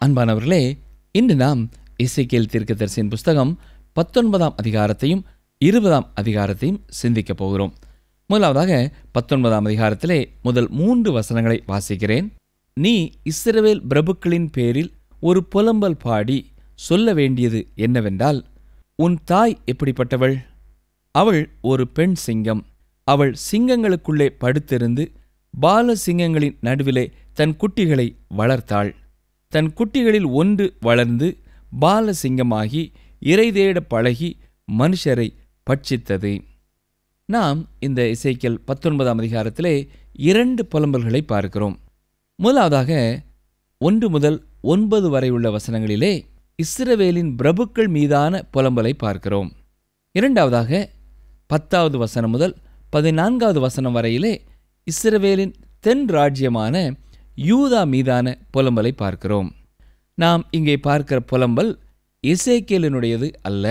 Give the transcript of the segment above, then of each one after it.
அன்பானவர்களே இன்று நாம் இசைக்கேல் தீர்க்கதரிசியின் புஸ்தகம் பத்தொன்பதாம் அதிகாரத்தையும் இருபதாம் அதிகாரத்தையும் சிந்திக்கப் போகிறோம் முதலாவதாக பத்தொன்பதாம் அதிகாரத்திலே முதல் மூன்று வசனங்களை வாசிக்கிறேன் நீ இஸ்ரவேல் பிரபுக்களின் பேரில் ஒரு புலம்பல் பாடி சொல்ல வேண்டியது என்னவென்றால் உன் தாய் எப்படிப்பட்டவள் அவள் ஒரு பெண் சிங்கம் அவள் சிங்கங்களுக்குள்ளே படுத்திருந்து பால சிங்கங்களின் நடுவிலே தன் குட்டிகளை வளர்த்தாள் தன் குட்டிகளில் ஒன்று வளர்ந்து பால சிங்கமாகி இறை தேட பழகி மனுஷரை பட்சித்தது நாம் இந்த இசைக்கல் பத்தொன்பதாம் அதிகாரத்திலே இரண்டு புலம்பல்களை பார்க்கிறோம் முதலாவதாக ஒன்று முதல் ஒன்பது வரை உள்ள வசனங்களிலே இஸ்ரவேலின் பிரபுக்கள் மீதான புலம்பலை பார்க்கிறோம் இரண்டாவதாக பத்தாவது வசனம் முதல் பதினான்காவது வசனம் வரையிலே இஸ்ரவேலின் தென் ராஜ்யமான யூதா மீதான புலம்பலை பார்க்கிறோம் நாம் இங்கே பார்க்கிற புலம்பல் இசைக்கேலினுடையது அல்ல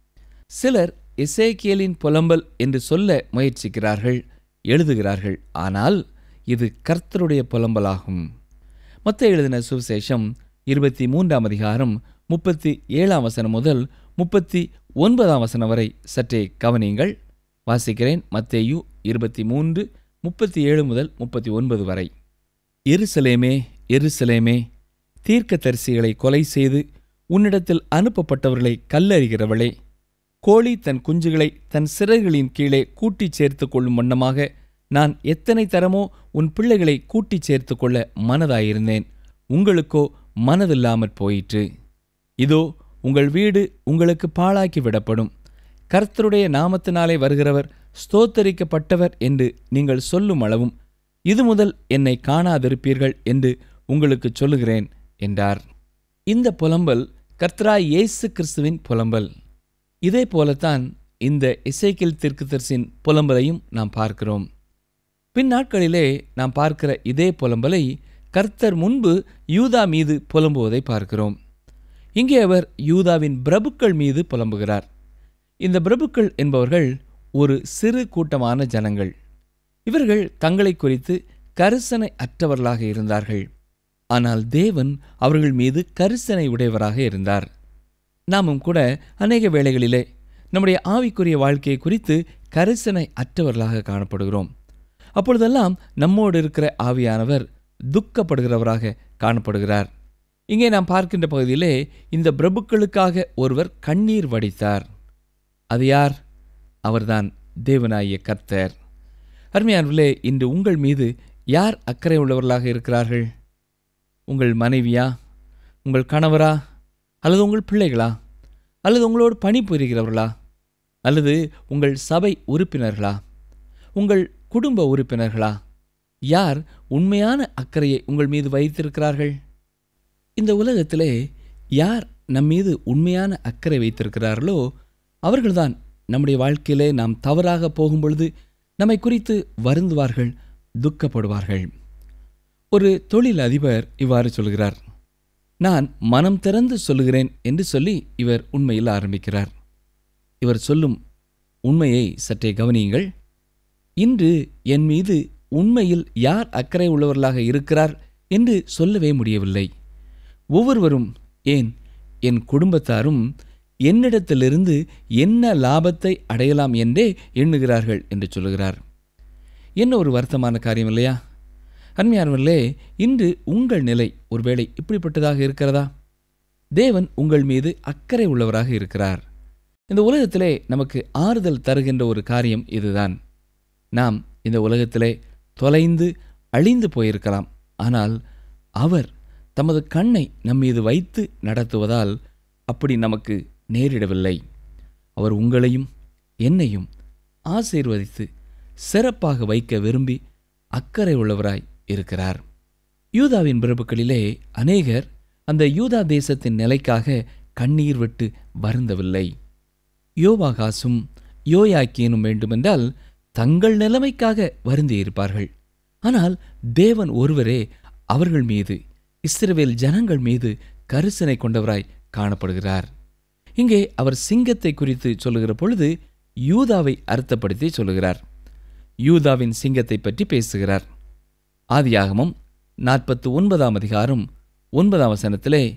சிலர் இசைக்கேலின் புலம்பல் என்று சொல்ல முயற்சிக்கிறார்கள் எழுதுகிறார்கள் ஆனால் இது கர்த்தருடைய புலம்பலாகும் மொத்த எழுதின சுவிசேஷம் இருபத்தி மூன்றாம் அதிகாரம் முப்பத்தி ஏழாம் வசனம் முதல் முப்பத்தி ஒன்பதாம் வசனம் வரை சற்றே கவனியுங்கள் வாசிக்கிறேன் மத்தேயு இருபத்தி மூன்று முப்பத்தி ஏழு முதல் முப்பத்தி ஒன்பது வரை எருசலேமே எருசலேமே தீர்க்கதரிசிகளை கொலை செய்து உன்னிடத்தில் அனுப்பப்பட்டவர்களை கல்லறிகிறவளே கோழி தன் குஞ்சுகளை தன் சிறகுகளின் கீழே கூட்டிச் சேர்த்து கொள்ளும் வண்ணமாக நான் எத்தனை தரமோ உன் பிள்ளைகளை கூட்டிச் சேர்த்து கொள்ள மனதாயிருந்தேன் உங்களுக்கோ மனதில்லாமற் போயிற்று இதோ உங்கள் வீடு உங்களுக்கு பாழாக்கி விடப்படும் கர்த்தருடைய நாமத்தினாலே வருகிறவர் ஸ்தோத்தரிக்கப்பட்டவர் என்று நீங்கள் சொல்லும் அளவும் இது முதல் என்னை காணாதிருப்பீர்கள் என்று உங்களுக்கு சொல்லுகிறேன் என்றார் இந்த புலம்பல் கர்த்தராய் இயேசு கிறிஸ்துவின் புலம்பல் இதே போலத்தான் இந்த இசைக்கில் தீர்க்கதரிசின் புலம்பலையும் நாம் பார்க்கிறோம் பின் நாட்களிலே நாம் பார்க்கிற இதே புலம்பலை கர்த்தர் முன்பு யூதா மீது புலம்புவதை பார்க்கிறோம் இங்கே அவர் யூதாவின் பிரபுக்கள் மீது புலம்புகிறார் இந்த பிரபுக்கள் என்பவர்கள் ஒரு சிறு கூட்டமான ஜனங்கள் இவர்கள் தங்களை குறித்து கரிசனை அற்றவர்களாக இருந்தார்கள் ஆனால் தேவன் அவர்கள் மீது கரிசனை உடையவராக இருந்தார் நாமும் கூட அநேக வேளைகளிலே நம்முடைய ஆவிக்குரிய வாழ்க்கையை குறித்து கரிசனை அற்றவர்களாக காணப்படுகிறோம் அப்பொழுதெல்லாம் நம்மோடு இருக்கிற ஆவியானவர் துக்கப்படுகிறவராக காணப்படுகிறார் இங்கே நாம் பார்க்கின்ற பகுதியிலே இந்த பிரபுக்களுக்காக ஒருவர் கண்ணீர் வடித்தார் அது யார் அவர்தான் தேவனாகிய கர்த்தர் அருமையானவர்களே இன்று உங்கள் மீது யார் அக்கறை உள்ளவர்களாக இருக்கிறார்கள் உங்கள் மனைவியா உங்கள் கணவரா அல்லது உங்கள் பிள்ளைகளா அல்லது உங்களோடு பணிபுரிகிறவர்களா அல்லது உங்கள் சபை உறுப்பினர்களா உங்கள் குடும்ப உறுப்பினர்களா யார் உண்மையான அக்கறையை உங்கள் மீது வைத்திருக்கிறார்கள் இந்த உலகத்திலே யார் நம் மீது உண்மையான அக்கறை வைத்திருக்கிறார்களோ அவர்கள்தான் நம்முடைய வாழ்க்கையிலே நாம் தவறாக போகும் பொழுது நம்மை குறித்து வருந்துவார்கள் துக்கப்படுவார்கள் ஒரு தொழில் அதிபர் இவ்வாறு சொல்கிறார் நான் மனம் திறந்து சொல்லுகிறேன் என்று சொல்லி இவர் உண்மையில் ஆரம்பிக்கிறார் இவர் சொல்லும் உண்மையை சற்றே கவனியுங்கள் இன்று என் மீது உண்மையில் யார் அக்கறை உள்ளவர்களாக இருக்கிறார் என்று சொல்லவே முடியவில்லை ஒவ்வொருவரும் ஏன் என் குடும்பத்தாரும் என்னிடத்திலிருந்து என்ன லாபத்தை அடையலாம் என்றே எண்ணுகிறார்கள் என்று சொல்லுகிறார் என்ன ஒரு வருத்தமான காரியம் இல்லையா அன்மையானவர்களே இன்று உங்கள் நிலை ஒருவேளை இப்படிப்பட்டதாக இருக்கிறதா தேவன் உங்கள் மீது அக்கறை உள்ளவராக இருக்கிறார் இந்த உலகத்திலே நமக்கு ஆறுதல் தருகின்ற ஒரு காரியம் இதுதான் நாம் இந்த உலகத்திலே தொலைந்து அழிந்து போயிருக்கலாம் ஆனால் அவர் தமது கண்ணை நம்மீது வைத்து நடத்துவதால் அப்படி நமக்கு நேரிடவில்லை அவர் உங்களையும் என்னையும் ஆசீர்வதித்து சிறப்பாக வைக்க விரும்பி அக்கறை உள்ளவராய் இருக்கிறார் யூதாவின் பிரபுக்களிலே அநேகர் அந்த யூதா தேசத்தின் நிலைக்காக கண்ணீர் விட்டு வருந்தவில்லை யோவாகாசும் யோயாக்கியனும் வேண்டுமென்றால் தங்கள் நிலைமைக்காக வருந்தியிருப்பார்கள் ஆனால் தேவன் ஒருவரே அவர்கள் மீது இஸ்ரவேல் ஜனங்கள் மீது கரிசனை கொண்டவராய் காணப்படுகிறார் இங்கே அவர் சிங்கத்தை குறித்து சொல்லுகிற பொழுது யூதாவை அர்த்தப்படுத்தி சொல்லுகிறார் யூதாவின் சிங்கத்தை பற்றி பேசுகிறார் ஆதியாகமம் நாற்பத்து ஒன்பதாம் அதிகாரம் ஒன்பதாம் வசனத்திலே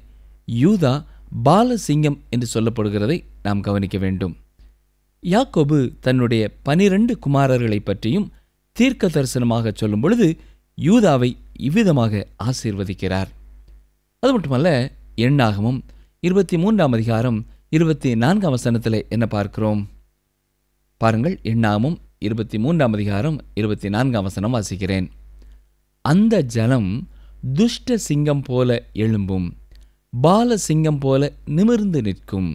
யூதா பாலசிங்கம் என்று சொல்லப்படுகிறதை நாம் கவனிக்க வேண்டும் யாக்கோபு தன்னுடைய பனிரெண்டு குமாரர்களை பற்றியும் தீர்க்க தரிசனமாக சொல்லும் பொழுது யூதாவை இவ்விதமாக ஆசீர்வதிக்கிறார் அது மட்டுமல்ல எண்ணாகமும் இருபத்தி மூன்றாம் அதிகாரம் இருபத்தி நான்காம் வசனத்தில் என்ன பார்க்கிறோம் பாருங்கள் எண்ணாகமும் இருபத்தி மூன்றாம் அதிகாரம் இருபத்தி நான்காம் வசனம் வாசிக்கிறேன் அந்த ஜலம் துஷ்ட சிங்கம் போல எழும்பும் பால சிங்கம் போல நிமிர்ந்து நிற்கும்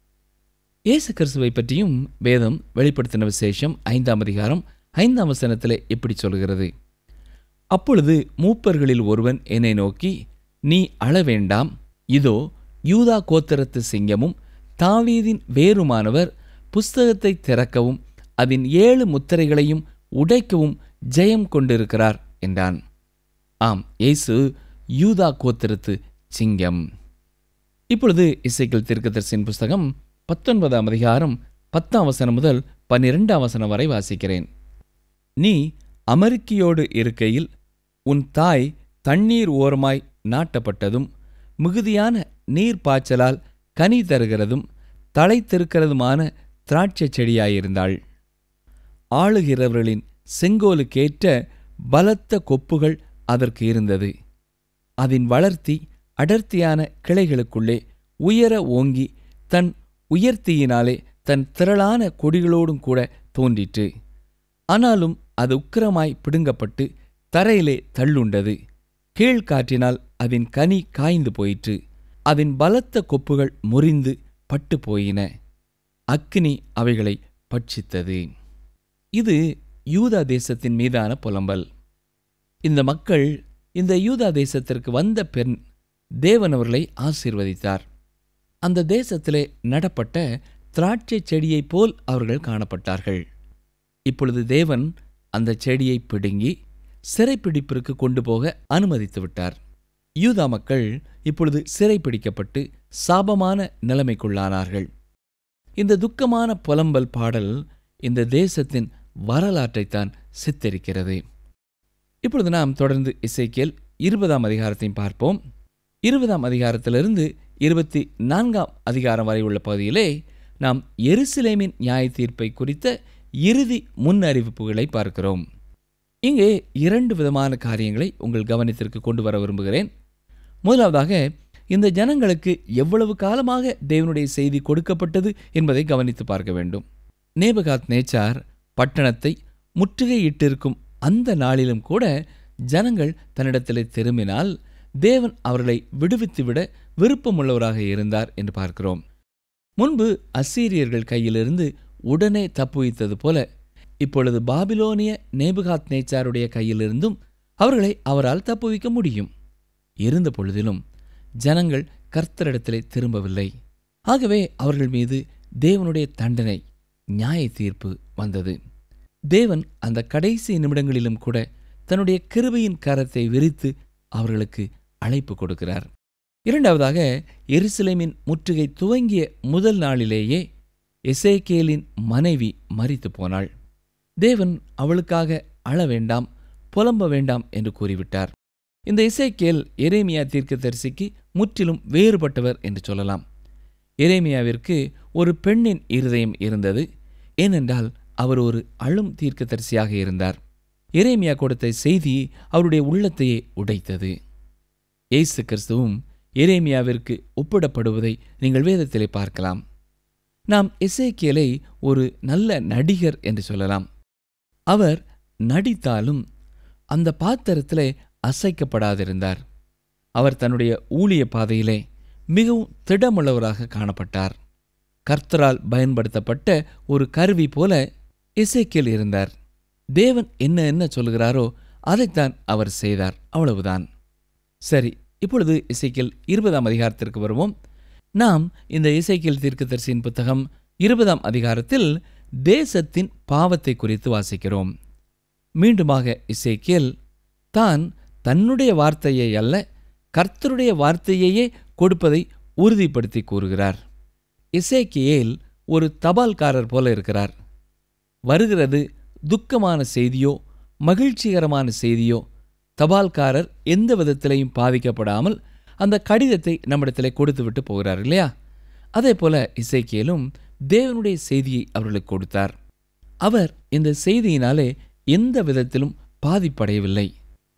இயேசு கிறிஸ்துவை பற்றியும் வேதம் வெளிப்படுத்தின விசேஷம் ஐந்தாம் அதிகாரம் ஐந்தாம் வசனத்தில் எப்படி சொல்கிறது அப்பொழுது மூப்பர்களில் ஒருவன் என்னை நோக்கி நீ அழ வேண்டாம் இதோ யூதா கோத்திரத்து சிங்கமும் தாவீதின் வேறுமானவர் புஸ்தகத்தை திறக்கவும் அதன் ஏழு முத்திரைகளையும் உடைக்கவும் ஜெயம் கொண்டிருக்கிறார் என்றான் ஆம் இயேசு யூதா கோத்திரத்து சிங்கம் இப்பொழுது இசைக்கல் தீர்க்கதரிசியின் புஸ்தகம் பத்தொன்பதாம் அதிகாரம் பத்தாம் வசனம் முதல் பன்னிரெண்டாம் வசனம் வரை வாசிக்கிறேன் நீ அமெரிக்கையோடு இருக்கையில் உன் தாய் தண்ணீர் ஓரமாய் நாட்டப்பட்டதும் மிகுதியான நீர் பாய்ச்சலால் கனி தருகிறதும் தழைத்திருக்கிறதுமான திராட்சை செடியாயிருந்தாள் ஆளுகிறவர்களின் செங்கோலுக்கேற்ற பலத்த கொப்புகள் அதற்கு இருந்தது அதன் வளர்த்தி அடர்த்தியான கிளைகளுக்குள்ளே உயர ஓங்கி தன் உயர்த்தியினாலே தன் திரளான கொடிகளோடும் கூட தோன்றிற்று ஆனாலும் அது உக்கிரமாய் பிடுங்கப்பட்டு தரையிலே தள்ளுண்டது கீழ்காற்றினால் அதன் கனி காய்ந்து போயிற்று அதன் பலத்த கொப்புகள் முறிந்து பட்டு போயின அக்கினி அவைகளை பட்சித்தது இது யூதா தேசத்தின் மீதான புலம்பல் இந்த மக்கள் இந்த யூதா தேசத்திற்கு வந்த பெண் தேவன் அவர்களை ஆசீர்வதித்தார் அந்த தேசத்திலே நடப்பட்ட திராட்சை செடியைப் போல் அவர்கள் காணப்பட்டார்கள் இப்பொழுது தேவன் அந்த செடியை பிடுங்கி சிறைப்பிடிப்பிற்கு கொண்டு போக அனுமதித்து விட்டார் யூதா மக்கள் இப்பொழுது சிறைப்பிடிக்கப்பட்டு சாபமான நிலைமைக்குள்ளானார்கள் இந்த துக்கமான புலம்பல் பாடல் இந்த தேசத்தின் வரலாற்றைத்தான் சித்தரிக்கிறது இப்பொழுது நாம் தொடர்ந்து இசைக்கியல் இருபதாம் அதிகாரத்தையும் பார்ப்போம் இருபதாம் அதிகாரத்திலிருந்து இருபத்தி நான்காம் அதிகாரம் வரை உள்ள பகுதியிலே நாம் எருசலேமின் நியாய தீர்ப்பை குறித்த இறுதி முன் அறிவிப்புகளை பார்க்கிறோம் இங்கே இரண்டு விதமான காரியங்களை உங்கள் கவனத்திற்கு கொண்டு வர விரும்புகிறேன் முதலாவதாக இந்த ஜனங்களுக்கு எவ்வளவு காலமாக தேவனுடைய செய்தி கொடுக்கப்பட்டது என்பதை கவனித்து பார்க்க வேண்டும் நேபகாத் நேச்சார் பட்டணத்தை முற்றுகையிட்டிருக்கும் அந்த நாளிலும் கூட ஜனங்கள் தன்னிடத்திலே திரும்பினால் தேவன் அவர்களை விடுவித்துவிட விருப்பமுள்ளவராக இருந்தார் என்று பார்க்கிறோம் முன்பு அசீரியர்கள் கையிலிருந்து உடனே தப்புவித்தது போல இப்பொழுது பாபிலோனிய நேபுகாத் நேச்சாருடைய கையிலிருந்தும் அவர்களை அவரால் தப்புவிக்க முடியும் இருந்த பொழுதிலும் ஜனங்கள் கர்த்தரிடத்திலே திரும்பவில்லை ஆகவே அவர்கள் மீது தேவனுடைய தண்டனை நியாய தீர்ப்பு வந்தது தேவன் அந்த கடைசி நிமிடங்களிலும் கூட தன்னுடைய கிருபையின் கரத்தை விரித்து அவர்களுக்கு அழைப்பு கொடுக்கிறார் இரண்டாவதாக எருசலேமின் முற்றுகை துவங்கிய முதல் நாளிலேயே எசேக்கேலின் மனைவி மரித்து போனாள் தேவன் அவளுக்காக அழ வேண்டாம் புலம்ப வேண்டாம் என்று கூறிவிட்டார் இந்த இசைக்கேல் எரேமியா தீர்க்கதரிசிக்கு முற்றிலும் வேறுபட்டவர் என்று சொல்லலாம் எரேமியாவிற்கு ஒரு பெண்ணின் இருதயம் இருந்தது ஏனென்றால் அவர் ஒரு அழும் தீர்க்கதரிசியாக இருந்தார் எரேமியா கொடுத்த செய்தி அவருடைய உள்ளத்தையே உடைத்தது இயேசு கிறிஸ்துவும் எரேமியாவிற்கு ஒப்பிடப்படுவதை நீங்கள் வேதத்திலே பார்க்கலாம் நாம் எசேக்கியலை ஒரு நல்ல நடிகர் என்று சொல்லலாம் அவர் நடித்தாலும் அந்த பாத்திரத்திலே அசைக்கப்படாதிருந்தார் அவர் தன்னுடைய ஊழிய பாதையிலே மிகவும் திடமுள்ளவராக காணப்பட்டார் கர்த்தரால் பயன்படுத்தப்பட்ட ஒரு கருவி போல இசைக்கியல் இருந்தார் தேவன் என்ன என்ன சொல்கிறாரோ அதைத்தான் அவர் செய்தார் அவ்வளவுதான் சரி இப்பொழுது இசைக்கியல் இருபதாம் அதிகாரத்திற்கு வருவோம் நாம் இந்த இசைக்கியல் தீர்க்கதரிசியின் புத்தகம் இருபதாம் அதிகாரத்தில் தேசத்தின் பாவத்தை குறித்து வாசிக்கிறோம் மீண்டுமாக இசைக்கியல் தான் தன்னுடைய வார்த்தையை அல்ல கர்த்தருடைய வார்த்தையையே கொடுப்பதை உறுதிப்படுத்தி கூறுகிறார் இசைக்கியேல் ஒரு தபால்காரர் போல இருக்கிறார் வருகிறது துக்கமான செய்தியோ மகிழ்ச்சிகரமான செய்தியோ தபால்காரர் எந்த விதத்திலையும் பாதிக்கப்படாமல் அந்த கடிதத்தை நம்மிடத்திலே கொடுத்து விட்டு போகிறார் இல்லையா அதே போல இசைக்கியலும் தேவனுடைய செய்தியை அவர்களுக்கு கொடுத்தார் அவர் இந்த செய்தியினாலே எந்த விதத்திலும் பாதிப்படையவில்லை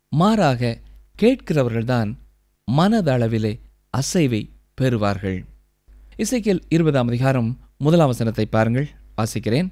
மாறாக கேட்கிறவர்கள்தான் மனதளவிலே அசைவை பெறுவார்கள் இசைக்கியல் இருபதாம் அதிகாரம் முதலாம் வசனத்தை பாருங்கள் வாசிக்கிறேன்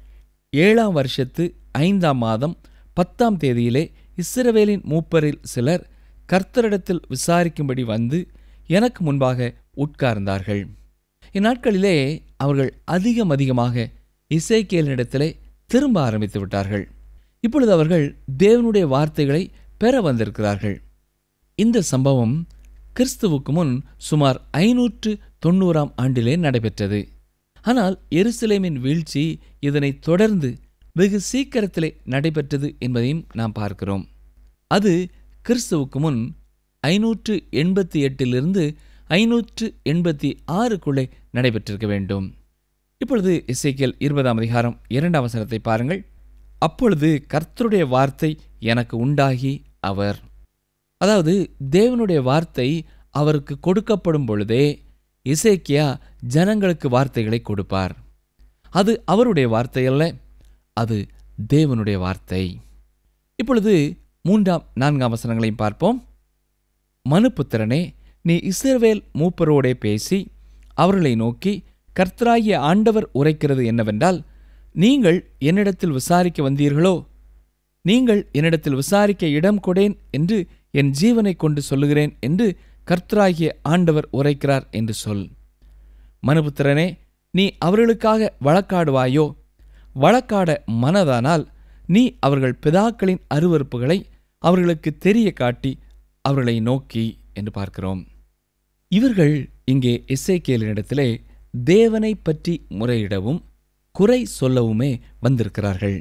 ஏழாம் வருஷத்து ஐந்தாம் மாதம் பத்தாம் தேதியிலே இஸ்ரவேலின் மூப்பரில் சிலர் கர்த்தரிடத்தில் விசாரிக்கும்படி வந்து எனக்கு முன்பாக உட்கார்ந்தார்கள் இந்நாட்களிலே அவர்கள் அதிகம் அதிகமாக இசைக்கியலினிடத்திலே திரும்ப ஆரம்பித்து விட்டார்கள் இப்பொழுது அவர்கள் தேவனுடைய வார்த்தைகளை பெற வந்திருக்கிறார்கள் இந்த சம்பவம் கிறிஸ்துவுக்கு முன் சுமார் ஐநூற்று தொண்ணூறாம் ஆண்டிலே நடைபெற்றது ஆனால் எருசலேமின் வீழ்ச்சி இதனைத் தொடர்ந்து வெகு சீக்கிரத்திலே நடைபெற்றது என்பதையும் நாம் பார்க்கிறோம் அது கிறிஸ்துவுக்கு முன் ஐநூற்று எண்பத்தி எட்டிலிருந்து ஐநூற்று எண்பத்தி ஆறுக்குள்ளே நடைபெற்றிருக்க வேண்டும் இப்பொழுது இசைக்கியல் இருபதாம் அதிகாரம் இரண்டாம் வசனத்தை பாருங்கள் அப்பொழுது கர்த்தருடைய வார்த்தை எனக்கு உண்டாகி அவர் அதாவது தேவனுடைய வார்த்தை அவருக்கு கொடுக்கப்படும் பொழுதே இசைக்கியா ஜனங்களுக்கு வார்த்தைகளை கொடுப்பார் அது அவருடைய வார்த்தை அல்ல அது தேவனுடைய வார்த்தை இப்பொழுது மூன்றாம் நான்காம் வசனங்களையும் பார்ப்போம் மனுப்புத்திரனே நீ இஸ்ரவேல் மூப்பரோடே பேசி அவர்களை நோக்கி கர்த்தராகிய ஆண்டவர் உரைக்கிறது என்னவென்றால் நீங்கள் என்னிடத்தில் விசாரிக்க வந்தீர்களோ நீங்கள் என்னிடத்தில் விசாரிக்க இடம் கொடேன் என்று என் ஜீவனை கொண்டு சொல்லுகிறேன் என்று கர்த்தராகிய ஆண்டவர் உரைக்கிறார் என்று சொல் மனுபுத்திரனே நீ அவர்களுக்காக வழக்காடுவாயோ வழக்காட மனதானால் நீ அவர்கள் பிதாக்களின் அருவறுப்புகளை அவர்களுக்கு தெரிய காட்டி அவர்களை நோக்கி என்று பார்க்கிறோம் இவர்கள் இங்கே இசைக்கேலினிடத்திலே தேவனை பற்றி முறையிடவும் குறை சொல்லவுமே வந்திருக்கிறார்கள்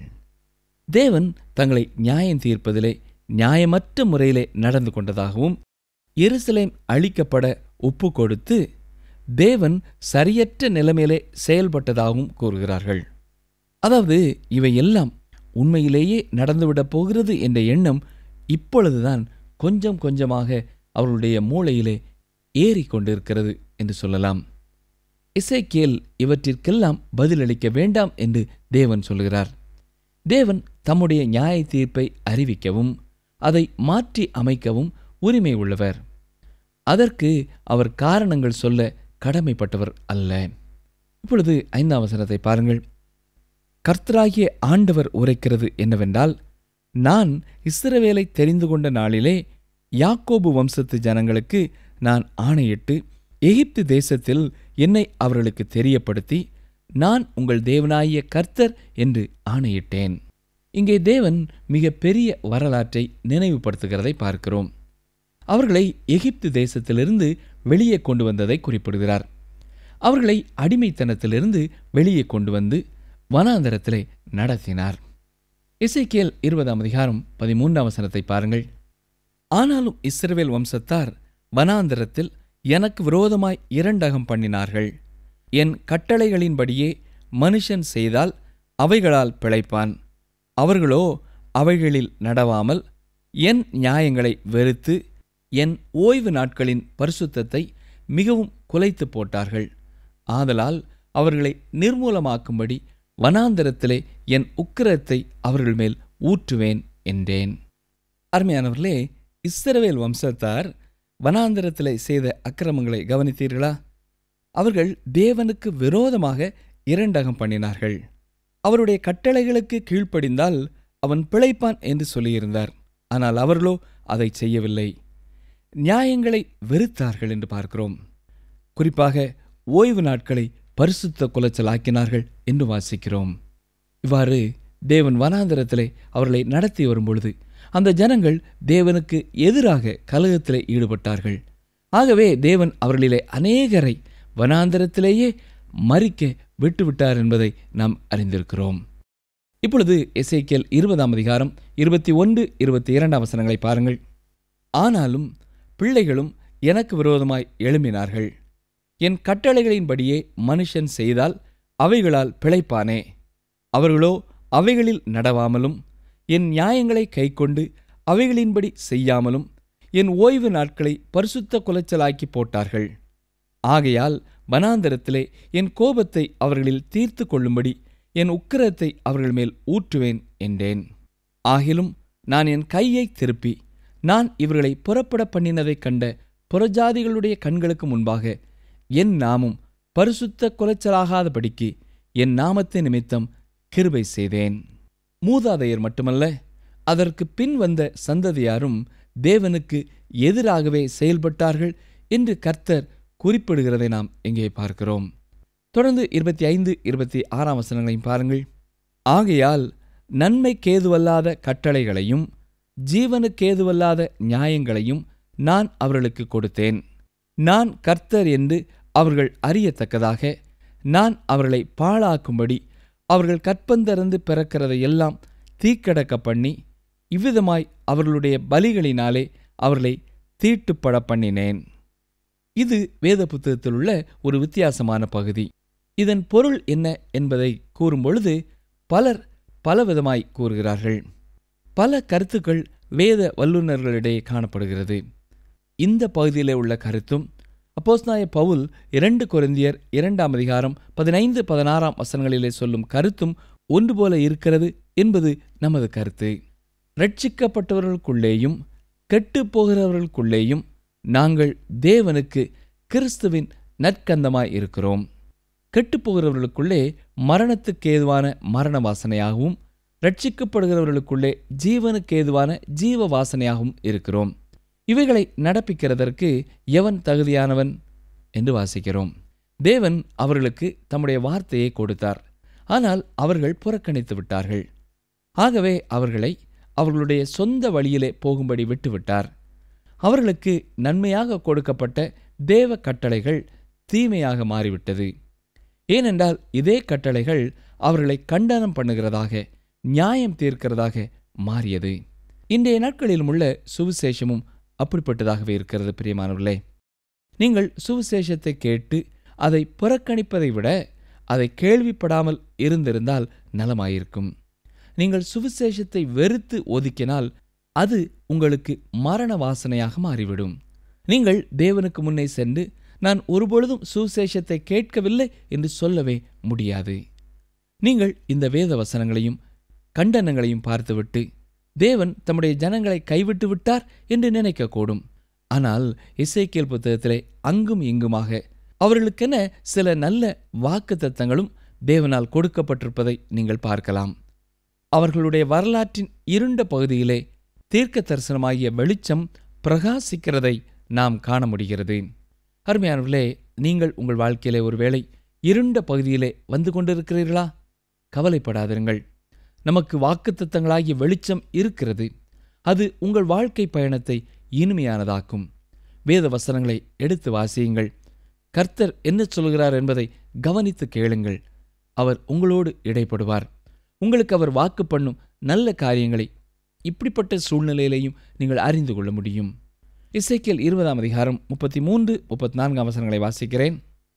தேவன் தங்களை நியாயம் தீர்ப்பதிலே நியாயமற்ற முறையிலே நடந்து கொண்டதாகவும் எருசலேம் அழிக்கப்பட ஒப்பு கொடுத்து தேவன் சரியற்ற நிலைமையிலே செயல்பட்டதாகவும் கூறுகிறார்கள் அதாவது இவை எல்லாம் உண்மையிலேயே நடந்துவிடப் போகிறது என்ற எண்ணம் இப்பொழுதுதான் கொஞ்சம் கொஞ்சமாக அவர்களுடைய மூளையிலே ஏறிக்கொண்டிருக்கிறது என்று சொல்லலாம் இசைக்கேல் இவற்றிற்கெல்லாம் பதிலளிக்க வேண்டாம் என்று தேவன் சொல்கிறார் தேவன் தம்முடைய நியாய தீர்ப்பை அறிவிக்கவும் அதை மாற்றி அமைக்கவும் உரிமை உள்ளவர் அதற்கு அவர் காரணங்கள் சொல்ல கடமைப்பட்டவர் அல்ல இப்பொழுது ஐந்தாம் வசனத்தை பாருங்கள் கர்த்தராகிய ஆண்டவர் உரைக்கிறது என்னவென்றால் நான் இஸ்ரவேலை தெரிந்து கொண்ட நாளிலே யாக்கோபு வம்சத்து ஜனங்களுக்கு நான் ஆணையிட்டு எகிப்து தேசத்தில் என்னை அவர்களுக்கு தெரியப்படுத்தி நான் உங்கள் தேவனாகிய கர்த்தர் என்று ஆணையிட்டேன் இங்கே தேவன் மிக பெரிய வரலாற்றை நினைவுபடுத்துகிறதை பார்க்கிறோம் அவர்களை எகிப்து தேசத்திலிருந்து வெளியே கொண்டு வந்ததை குறிப்பிடுகிறார் அவர்களை அடிமைத்தனத்திலிருந்து வெளியே கொண்டு வந்து வனாந்தரத்திலே நடத்தினார் இசைக்கேல் இருபதாம் அதிகாரம் பதிமூன்றாம் வசனத்தை பாருங்கள் ஆனாலும் இஸ்ரவேல் வம்சத்தார் வனாந்தரத்தில் எனக்கு விரோதமாய் இரண்டகம் பண்ணினார்கள் என் கட்டளைகளின்படியே மனுஷன் செய்தால் அவைகளால் பிழைப்பான் அவர்களோ அவைகளில் நடவாமல் என் நியாயங்களை வெறுத்து என் ஓய்வு நாட்களின் பரிசுத்தத்தை மிகவும் குலைத்து போட்டார்கள் ஆதலால் அவர்களை நிர்மூலமாக்கும்படி வனாந்தரத்திலே என் உக்கிரத்தை அவர்கள் மேல் ஊற்றுவேன் என்றேன் அருமையானவர்களே இஸ்ரவேல் வம்சத்தார் வனாந்தரத்திலே செய்த அக்கிரமங்களை கவனித்தீர்களா அவர்கள் தேவனுக்கு விரோதமாக இரண்டகம் பண்ணினார்கள் அவருடைய கட்டளைகளுக்கு கீழ்ப்படிந்தால் அவன் பிழைப்பான் என்று சொல்லியிருந்தார் ஆனால் அவர்களோ அதை செய்யவில்லை நியாயங்களை வெறுத்தார்கள் என்று பார்க்கிறோம் குறிப்பாக ஓய்வு நாட்களை பரிசுத்த குலைச்சலாக்கினார்கள் என்று வாசிக்கிறோம் இவ்வாறு தேவன் வனாந்தரத்திலே அவர்களை நடத்தி வரும்பொழுது அந்த ஜனங்கள் தேவனுக்கு எதிராக கலகத்திலே ஈடுபட்டார்கள் ஆகவே தேவன் அவர்களிலே அநேகரை வனாந்தரத்திலேயே மறிக்க விட்டுவிட்டார் என்பதை நாம் அறிந்திருக்கிறோம் இப்பொழுது எசேக்கியல் இருபதாம் அதிகாரம் இருபத்தி ஒன்று இருபத்தி இரண்டாம் வசனங்களை பாருங்கள் ஆனாலும் பிள்ளைகளும் எனக்கு விரோதமாய் எழும்பினார்கள் என் கட்டளைகளின்படியே மனுஷன் செய்தால் அவைகளால் பிழைப்பானே அவர்களோ அவைகளில் நடவாமலும் என் நியாயங்களை கைக்கொண்டு அவைகளின்படி செய்யாமலும் என் ஓய்வு நாட்களை பரிசுத்த குலைச்சலாக்கி போட்டார்கள் ஆகையால் வனாந்தரத்திலே என் கோபத்தை அவர்களில் தீர்த்து கொள்ளும்படி என் உக்கிரத்தை அவர்கள் மேல் ஊற்றுவேன் என்றேன் ஆகிலும் நான் என் கையை திருப்பி நான் இவர்களை புறப்பட பண்ணினதைக் கண்ட புறஜாதிகளுடைய கண்களுக்கு முன்பாக என் நாமும் பரிசுத்த குலைச்சலாகாதபடிக்கு என் நாமத்தை நிமித்தம் கிருபை செய்தேன் மூதாதையர் மட்டுமல்ல அதற்கு பின் வந்த சந்ததியாரும் தேவனுக்கு எதிராகவே செயல்பட்டார்கள் என்று கர்த்தர் குறிப்பிடுகிறதை நாம் இங்கே பார்க்கிறோம் தொடர்ந்து இருபத்தி ஐந்து இருபத்தி ஆறாம் வசனங்களையும் பாருங்கள் ஆகையால் நன்மைக்கேதுவல்லாத கட்டளைகளையும் ஜீவனுக்கேதுவல்லாத நியாயங்களையும் நான் அவர்களுக்கு கொடுத்தேன் நான் கர்த்தர் என்று அவர்கள் அறியத்தக்கதாக நான் அவர்களை பாழாக்கும்படி அவர்கள் கற்பந்தறந்து பிறக்கிறதையெல்லாம் தீக்கடக்க பண்ணி இவ்விதமாய் அவர்களுடைய பலிகளினாலே அவர்களை தீட்டுப்பட பண்ணினேன் இது வேத புத்தகத்தில் உள்ள ஒரு வித்தியாசமான பகுதி இதன் பொருள் என்ன என்பதை கூறும்பொழுது பலர் பலவிதமாய் கூறுகிறார்கள் பல கருத்துக்கள் வேத வல்லுநர்களிடையே காணப்படுகிறது இந்த பகுதியிலே உள்ள கருத்தும் அப்போஸ்நாய பவுல் இரண்டு கொரிந்தியர் இரண்டாம் அதிகாரம் பதினைந்து பதினாறாம் வசனங்களிலே சொல்லும் கருத்தும் ஒன்று போல இருக்கிறது என்பது நமது கருத்து ரட்சிக்கப்பட்டவர்களுக்குள்ளேயும் கெட்டுப் போகிறவர்களுக்குள்ளேயும் நாங்கள் தேவனுக்கு கிறிஸ்துவின் நற்கந்தமாய் இருக்கிறோம் கெட்டுப்போகிறவர்களுக்குள்ளே மரணத்துக்கு ஏதுவான மரண வாசனையாகவும் ரட்சிக்கப்படுகிறவர்களுக்குள்ளே ஜீவனுக்கு ஏதுவான ஜீவ வாசனையாகவும் இருக்கிறோம் இவைகளை நடப்பிக்கிறதற்கு எவன் தகுதியானவன் என்று வாசிக்கிறோம் தேவன் அவர்களுக்கு தம்முடைய வார்த்தையை கொடுத்தார் ஆனால் அவர்கள் புறக்கணித்து விட்டார்கள் ஆகவே அவர்களை அவர்களுடைய சொந்த வழியிலே போகும்படி விட்டுவிட்டார் அவர்களுக்கு நன்மையாக கொடுக்கப்பட்ட தேவ கட்டளைகள் தீமையாக மாறிவிட்டது ஏனென்றால் இதே கட்டளைகள் அவர்களை கண்டனம் பண்ணுகிறதாக நியாயம் தீர்க்கிறதாக மாறியது இன்றைய நாட்களிலும் உள்ள சுவிசேஷமும் அப்படிப்பட்டதாகவே இருக்கிறது பிரியமானவர்களே நீங்கள் சுவிசேஷத்தை கேட்டு அதை புறக்கணிப்பதை விட அதை கேள்விப்படாமல் இருந்திருந்தால் நலமாயிருக்கும் நீங்கள் சுவிசேஷத்தை வெறுத்து ஒதுக்கினால் அது உங்களுக்கு மரண வாசனையாக மாறிவிடும் நீங்கள் தேவனுக்கு முன்னே சென்று நான் ஒருபொழுதும் சுவிசேஷத்தை கேட்கவில்லை என்று சொல்லவே முடியாது நீங்கள் இந்த வேத வசனங்களையும் கண்டனங்களையும் பார்த்துவிட்டு தேவன் தம்முடைய ஜனங்களை கைவிட்டு விட்டார் என்று நினைக்கக்கூடும் ஆனால் இசைக்கியல் புத்தகத்திலே அங்கும் இங்குமாக அவர்களுக்கென சில நல்ல வாக்கு தத்தங்களும் தேவனால் கொடுக்கப்பட்டிருப்பதை நீங்கள் பார்க்கலாம் அவர்களுடைய வரலாற்றின் இருண்ட பகுதியிலே தீர்க்க தரிசனமாகிய வெளிச்சம் பிரகாசிக்கிறதை நாம் காண முடிகிறது அருமையானவர்களே நீங்கள் உங்கள் வாழ்க்கையிலே ஒருவேளை இருண்ட பகுதியிலே வந்து கொண்டிருக்கிறீர்களா கவலைப்படாதிருங்கள் நமக்கு வாக்குத்தத்தங்களாகிய வெளிச்சம் இருக்கிறது அது உங்கள் வாழ்க்கை பயணத்தை இனிமையானதாக்கும் வேத வசனங்களை எடுத்து வாசியுங்கள் கர்த்தர் என்ன சொல்கிறார் என்பதை கவனித்து கேளுங்கள் அவர் உங்களோடு இடைப்படுவார் உங்களுக்கு அவர் வாக்கு பண்ணும் நல்ல காரியங்களை இப்படிப்பட்ட சூழ்நிலையிலையும் நீங்கள் அறிந்து கொள்ள முடியும் இசைக்கியல் இருபதாம் அதிகாரம் முப்பத்தி மூன்று முப்பத்தி நான்காம் வசனங்களை வாசிக்கிறேன்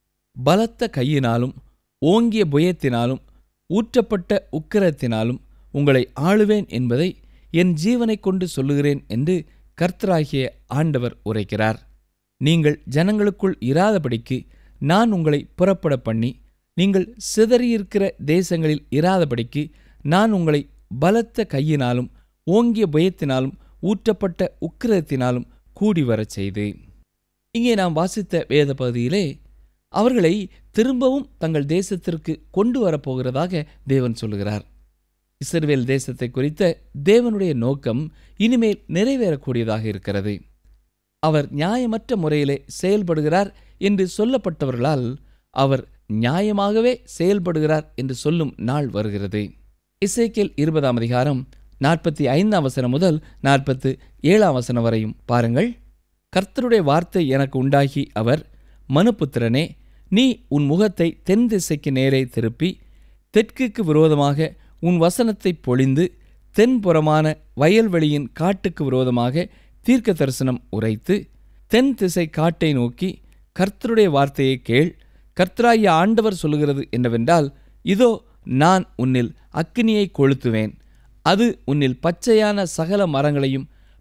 பலத்த கையினாலும் ஓங்கிய புயத்தினாலும் ஊற்றப்பட்ட உக்கிரத்தினாலும் உங்களை ஆளுவேன் என்பதை என் ஜீவனை கொண்டு சொல்லுகிறேன் என்று கர்த்தராகிய ஆண்டவர் உரைக்கிறார் நீங்கள் ஜனங்களுக்குள் இராதபடிக்கு நான் உங்களை புறப்பட பண்ணி நீங்கள் சிதறியிருக்கிற தேசங்களில் இராதபடிக்கு நான் உங்களை பலத்த கையினாலும் ஓங்கிய பயத்தினாலும் ஊற்றப்பட்ட உக்கிரத்தினாலும் கூடி வரச் செய்து இங்கே நாம் வாசித்த வேத பகுதியிலே அவர்களை திரும்பவும் தங்கள் தேசத்திற்கு கொண்டு வரப்போகிறதாக தேவன் சொல்லுகிறார் இஸ்ரவேல் தேசத்தை குறித்த தேவனுடைய நோக்கம் இனிமேல் நிறைவேறக்கூடியதாக இருக்கிறது அவர் நியாயமற்ற முறையிலே செயல்படுகிறார் என்று சொல்லப்பட்டவர்களால் அவர் நியாயமாகவே செயல்படுகிறார் என்று சொல்லும் நாள் வருகிறது இசைக்கேல் இருபதாம் அதிகாரம் நாற்பத்தி ஐந்தாம் வசனம் முதல் நாற்பத்து ஏழாம் வசனம் வரையும் பாருங்கள் கர்த்தருடைய வார்த்தை எனக்கு உண்டாகி அவர் மனுப்புத்திரனே நீ உன் முகத்தை தென் திசைக்கு நேரே திருப்பி தெற்குக்கு விரோதமாக உன் வசனத்தை பொழிந்து தென்புறமான வயல்வெளியின் காட்டுக்கு விரோதமாக தீர்க்க தரிசனம் உரைத்து தென் திசை காட்டை நோக்கி கர்த்தருடைய வார்த்தையை கேள் கர்த்தராகிய ஆண்டவர் சொல்லுகிறது என்னவென்றால் இதோ நான் உன்னில் அக்கினியை கொளுத்துவேன் அது உன்னில் பச்சையான சகல மரங்களையும்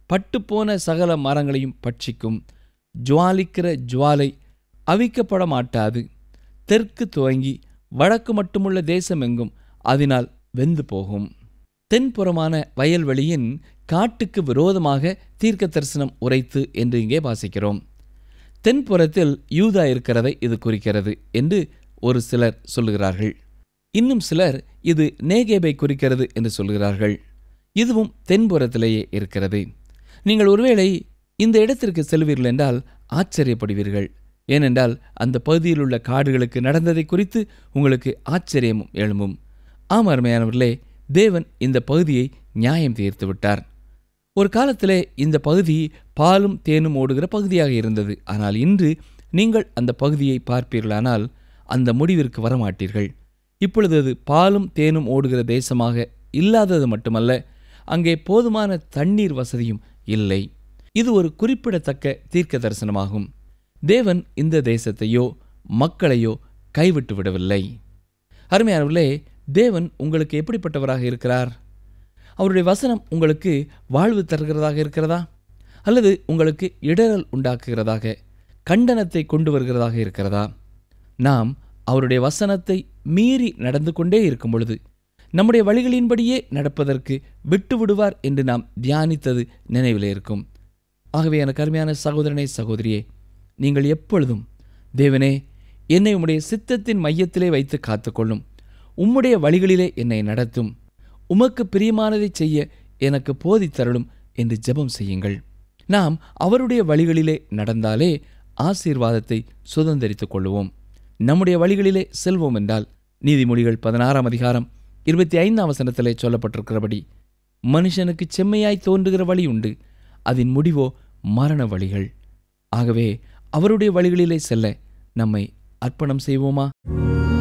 பட்டுப்போன சகல மரங்களையும் பட்சிக்கும் ஜுவாலிக்கிற ஜுவாலை அவிக்கப்பட மாட்டாது தெற்கு துவங்கி வடக்கு மட்டுமுள்ள தேசமெங்கும் அதனால் வெந்து போகும் தென்புறமான வயல்வெளியின் காட்டுக்கு விரோதமாக தீர்க்க தரிசனம் உரைத்து என்று இங்கே வாசிக்கிறோம் தென்புறத்தில் யூதா இருக்கிறதை இது குறிக்கிறது என்று ஒரு சிலர் சொல்லுகிறார்கள் இன்னும் சிலர் இது நேகேபை குறிக்கிறது என்று சொல்கிறார்கள் இதுவும் தென்புறத்திலேயே இருக்கிறது நீங்கள் ஒருவேளை இந்த இடத்திற்கு செல்வீர்கள் என்றால் ஆச்சரியப்படுவீர்கள் ஏனென்றால் அந்த பகுதியில் உள்ள காடுகளுக்கு நடந்ததை குறித்து உங்களுக்கு ஆச்சரியமும் எழும்பும் ஆம் அருமையானவர்களே தேவன் இந்த பகுதியை நியாயம் தீர்த்து விட்டார் ஒரு காலத்திலே இந்த பகுதி பாலும் தேனும் ஓடுகிற பகுதியாக இருந்தது ஆனால் இன்று நீங்கள் அந்த பகுதியை பார்ப்பீர்களானால் அந்த முடிவிற்கு வரமாட்டீர்கள் இப்பொழுது அது பாலும் தேனும் ஓடுகிற தேசமாக இல்லாதது மட்டுமல்ல அங்கே போதுமான தண்ணீர் வசதியும் இல்லை இது ஒரு குறிப்பிடத்தக்க தீர்க்க தரிசனமாகும் தேவன் இந்த தேசத்தையோ மக்களையோ கைவிட்டு விடவில்லை அருமையானவர்களே தேவன் உங்களுக்கு எப்படிப்பட்டவராக இருக்கிறார் அவருடைய வசனம் உங்களுக்கு வாழ்வு தருகிறதாக இருக்கிறதா அல்லது உங்களுக்கு இடரல் உண்டாக்குகிறதாக கண்டனத்தை கொண்டு வருகிறதாக இருக்கிறதா நாம் அவருடைய வசனத்தை மீறி நடந்து கொண்டே இருக்கும் பொழுது நம்முடைய வழிகளின்படியே நடப்பதற்கு விட்டு விடுவார் என்று நாம் தியானித்தது நினைவில் இருக்கும் ஆகவே எனக்கு அருமையான சகோதரனே சகோதரியே நீங்கள் எப்பொழுதும் தேவனே என்னை உம்முடைய சித்தத்தின் மையத்திலே வைத்து காத்துக்கொள்ளும் உம்முடைய வழிகளிலே என்னை நடத்தும் உமக்கு பிரியமானதை செய்ய எனக்கு போதித்தருளும் என்று ஜெபம் செய்யுங்கள் நாம் அவருடைய வழிகளிலே நடந்தாலே ஆசீர்வாதத்தை சுதந்திரித்துக் கொள்ளுவோம் நம்முடைய வழிகளிலே செல்வோம் என்றால் நீதிமொழிகள் பதினாறாம் அதிகாரம் இருபத்தி ஐந்தாம் வசனத்திலே சொல்லப்பட்டிருக்கிறபடி மனுஷனுக்கு செம்மையாய் தோன்றுகிற வழி உண்டு அதன் முடிவோ மரண வழிகள் ஆகவே அவருடைய வழிகளிலே செல்ல நம்மை அர்ப்பணம் செய்வோமா